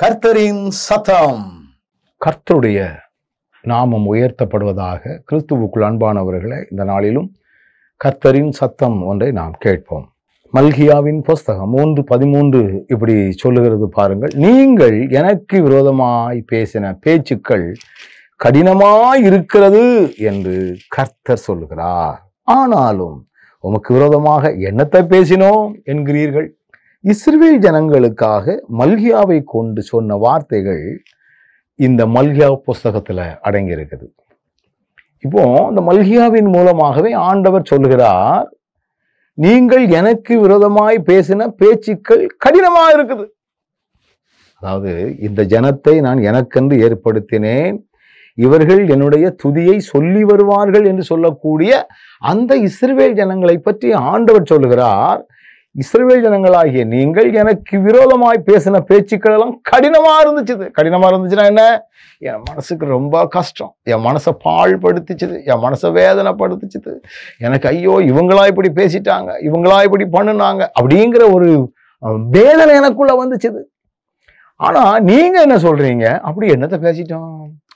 கர்த்தரின் சத்தம் கர்த்தருடைய நாமம் உயர்த்தப்படுவதாக கிறிஸ்துவுக்குள் அன்பானவர்களே இந்த நாளிலும் கர்த்தரின் சத்தம் ஒன்றை நாம் கேட்போம் மல்கியாவின் புஸ்தகம் மூன்று பதிமூன்று இப்படி சொல்லுகிறது பாருங்கள் நீங்கள் எனக்கு விரோதமாய் பேசின பேச்சுக்கள் கடினமாய் இருக்கிறது என்று கர்த்தர் சொல்லுகிறார் ஆனாலும் உமக்கு விரோதமாக என்னத்தை பேசினோம் என்கிறீர்கள் இஸ்ரவேல் ஜனங்களுக்காக மல்கியாவை கொண்டு சொன்ன வார்த்தைகள் இந்த மல்கியா புஸ்தகத்துல அடங்கி இருக்குது இப்போ இந்த மல்கியாவின் மூலமாகவே ஆண்டவர் சொல்லுகிறார் நீங்கள் எனக்கு விரோதமாய் பேசின பேச்சுக்கள் கடினமா இருக்குது அதாவது இந்த ஜனத்தை நான் எனக்கென்று ஏற்படுத்தினேன் இவர்கள் என்னுடைய துதியை சொல்லி வருவார்கள் என்று சொல்லக்கூடிய அந்த இஸ்ரவேல் ஜனங்களை பற்றி ஆண்டவர் சொல்லுகிறார் இஸ்ரவேல் ஜனங்களாகிய நீங்கள் எனக்கு விரோதமாய் பேசின பேச்சுக்கள் எல்லாம் கடினமா இருந்துச்சு கடினமா இருந்துச்சுன்னா என்ன என் மனசுக்கு ரொம்ப கஷ்டம் என் மனசை பாழ்படுத்திச்சுது என் மனசை வேதனைப்படுத்திச்சுது எனக்கு ஐயோ இவங்களா இப்படி பேசிட்டாங்க இவங்களா இப்படி பண்ணுனாங்க அப்படிங்கிற ஒரு அஹ், வேதனை எனக்குள்ள வந்துச்சுது ஆனா நீங்க என்ன சொல்றீங்க அப்படி என்னத்தை பேசிட்டோம்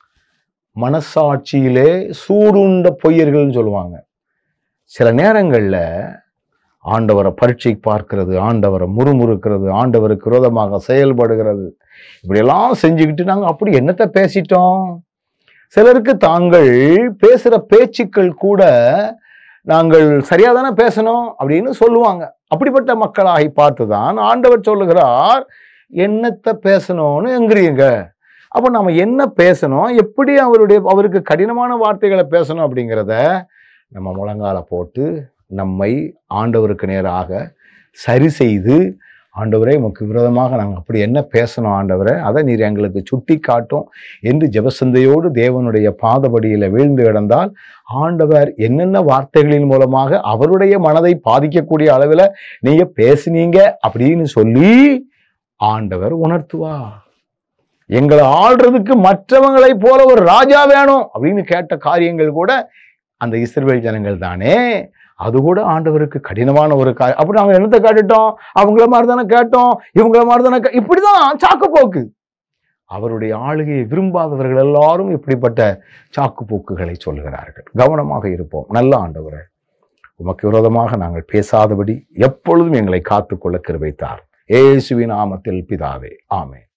மனசாட்சியிலே சூடுண்ட பொய்யர்கள்னு சொல்லுவாங்க சில நேரங்கள்ல ஆண்டவரை பரீட்சை பார்க்கிறது ஆண்டவரை முறுமுறுக்கிறது ஆண்டவருக்கு விரோதமாக செயல்படுகிறது இப்படியெல்லாம் செஞ்சுக்கிட்டு நாங்கள் அப்படி என்னத்தை பேசிட்டோம் சிலருக்கு தாங்கள் பேசுகிற பேச்சுக்கள் கூட நாங்கள் சரியாக தானே பேசணும் அப்படின்னு சொல்லுவாங்க அப்படிப்பட்ட மக்களாகி பார்த்து தான் ஆண்டவர் சொல்லுகிறார் என்னத்தை பேசணும்னு எங்கிறீங்க அப்போ நம்ம என்ன பேசணும் எப்படி அவருடைய அவருக்கு கடினமான வார்த்தைகளை பேசணும் அப்படிங்கிறத நம்ம முழங்கால போட்டு நம்மை ஆண்டவருக்கு நேராக சரி செய்து ஆண்டவரே உமக்கு விரோதமாக நாங்கள் அப்படி என்ன பேசணும் ஆண்டவரே அதை நீர் எங்களுக்கு சுட்டி காட்டும் என்று ஜெபசந்தையோடு தேவனுடைய பாதபடியில் வீழ்ந்து கிடந்தால் ஆண்டவர் என்னென்ன வார்த்தைகளின் மூலமாக அவருடைய மனதை பாதிக்கக்கூடிய அளவில் நீங்க பேசுனீங்க அப்படின்னு சொல்லி ஆண்டவர் உணர்த்துவார் எங்களை ஆள்றதுக்கு மற்றவங்களை போல ஒரு ராஜா வேணும் அப்படின்னு கேட்ட காரியங்கள் கூட அந்த இஸ்ரவேல் ஜனங்கள் தானே அது கூட ஆண்டவருக்கு கடினமான ஒரு காரியம் அப்படி நாங்கள் என்னத்தை கேட்டுட்டோம் அவங்கள மாதிரி தானே கேட்டோம் இவங்கள மாதிரி தானே கே- இப்படிதான் சாக்கு போக்கு அவருடைய ஆளுகையை விரும்பாதவர்கள் எல்லாரும் இப்படிப்பட்ட சாக்கு போக்குகளை சொல்கிறார்கள் கவனமாக இருப்போம் நல்ல ஆண்டவரே உமக்கு விரோதமாக நாங்கள் பேசாதபடி எப்பொழுதும் எங்களை காத்துக்கொள்ள கிருபைத்தார் இயேசுவின் நாமத்தில் பிதாவே ஆமென்